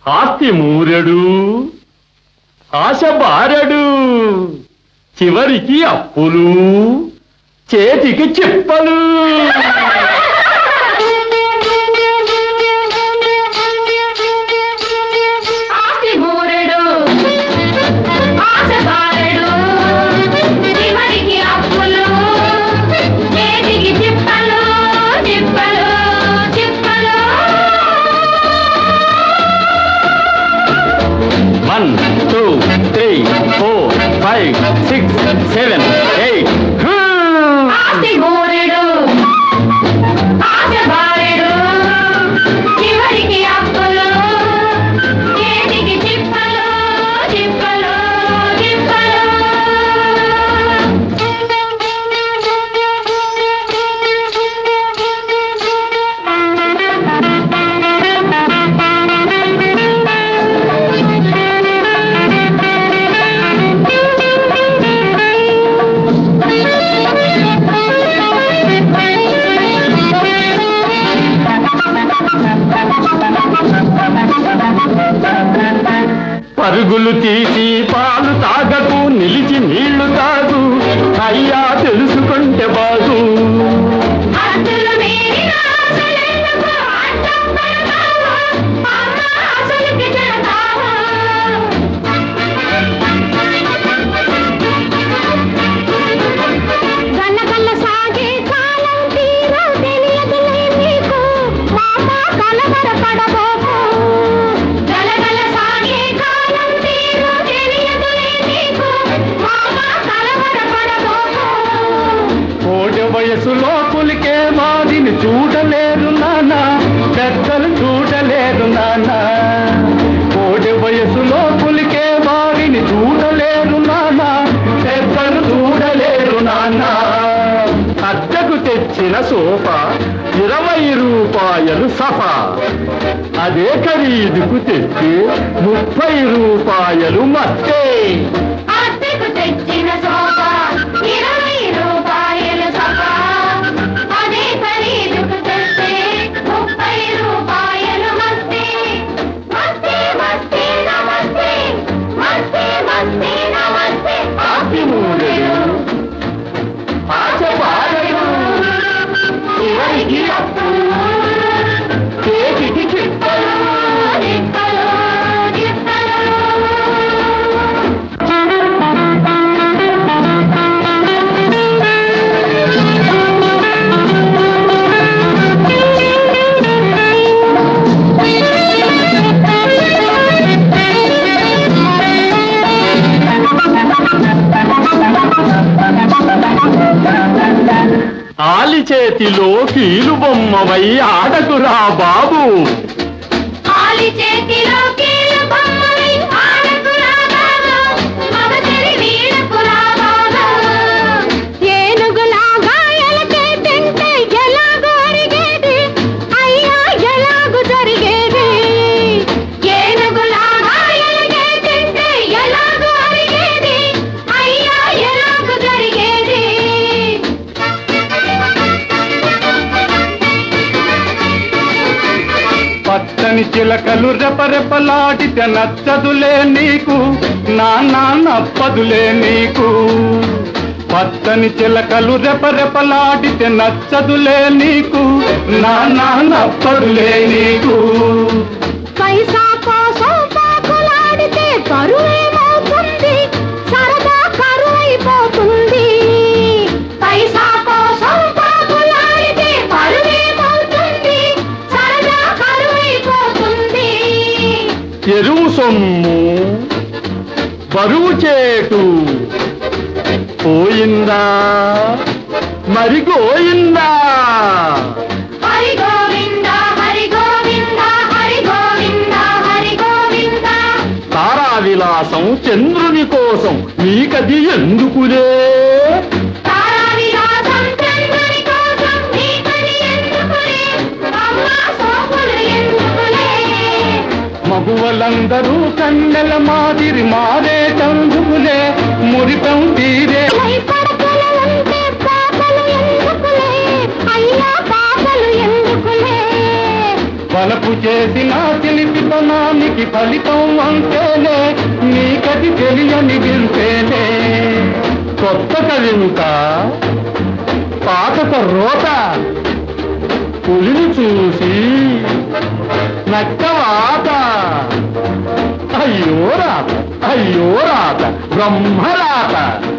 ఆస్తి మూరెడు ఆశ బారెడు చివరికి అప్పులు చేతికి చిప్పలు ఆస్తి మూరెడు ఆశ బారెడు చివరికి అప్పులు చేతికి చిప్పలు చిప్పలు చిప్పలు one two three four five six seven eight ఆస్తి మూరెడు ఆశ బారెడు చివరికి అప్పులు చేతికి చిప్పలు చిప్పలు చిప్పలు పరుగులు తీసి పాలు తాగకు నిలిచి నీళ్లు తాగు అయ్యా తెలుసుకుంటే బాగు అసలు మీరిన ఆశలెందుకు అడ్డం పడతావు? అమ్మ అసలుకి చెడతావు. గన్నగల్ల సాగే కాలం తీరు తెలియదులే నీకు మామ కలవరపడబోకు గలగల సాగే కాలం తీరు తెలియదులే నీకు మామ కలవరపడబోకు కోటి వయసులో పులికే మాదిని చూడలేరు నాన్న పెద్దలు చూడలేరు నాన్న కోటి వయసులో పులికే మాదిని చూడలేరు నాన్న పెద్దలు చూడలేరు నాన్న అద్దకు తెచ్చిన సోఫా ఇరవై రూపాయలు సఫా అదే ఖరీదుకు తెచ్చి ముప్పై రూపాయలు మత్తే అద్దెకు తెచ్చిన సోఫా ఇరవై రూపాయలు సఫా అదే ఖరీదుకు తెస్తే ముప్పై రూపాయలు మస్తే మస్తే మస్తే నమస్తే మస్తే మస్తే నమస్తే ఆస్తి మూడెడు ఆశ బారెడు చివరికి అప్పులు చేతికి చిప్పలు చిప్పలు, చిప్పలు. ఆలి చేతిలో కీలు బొమ్మవై ఆడకురా బాబు ఆలి చేతిలో కీలు బొమ్మవై ఆడకురా బాబు, మగసిరి వీడకురా బాబు. ఏనుగులాగా ఎలకే తింటే ఎలాగో అరిగేది, అయ్యా ఎలాగు జరిగేది? ఏనుగులాగా ఎలకే తింటే ఎలాగో అరిగేది, అయ్యా ఎలాగు జరిగేది? పచ్చని చిలకలు రెపరెపలాడితే నచ్చదులే నీకు నాన్న నప్పదులే నీకు పచ్చని చిలకలు రెపరెపలాడితే నచ్చదులే నీకు నాన్న నప్పదులే నీకు పైసా కోసం పాకులాడితే కరువేమవుతుంది సరదా కరువైపోతుంది పైసా కోసం పాకులాడితే కరువేమవుతుంది సరదా కరువైపోతుంది ఎరువు సొమ్ము బరువు చేటు పోయిందా మరి గోయిందా హరి గోవింద హరి గోవింద హరి గోవింద హరి గోవింద తారా విలాసం చంద్రుని కోసం నీకది ఎందుకులే తారా విలాసం చంద్రుని కోసం నీకది ఎందుకులే అమ్మ సోకులు ఎందుకులే మగువలందరూ కన్నెల మాదిరి మారే చందుకులే మురిపం తీరే పడకలు ఉంటే పాపలు ఎందుకులే అయ్యా పాపలు ఎందుకులే వలపు చేసిన చిలిపితనానికి కృషికి ఫలితం అంతేనే నీకది తెలియని వింతేనే కొత్త కవింత పాతక రోత పులిని చూసి నక్కవాత అయ్యో రాత అయ్యో రాత బ్రహ్మరాత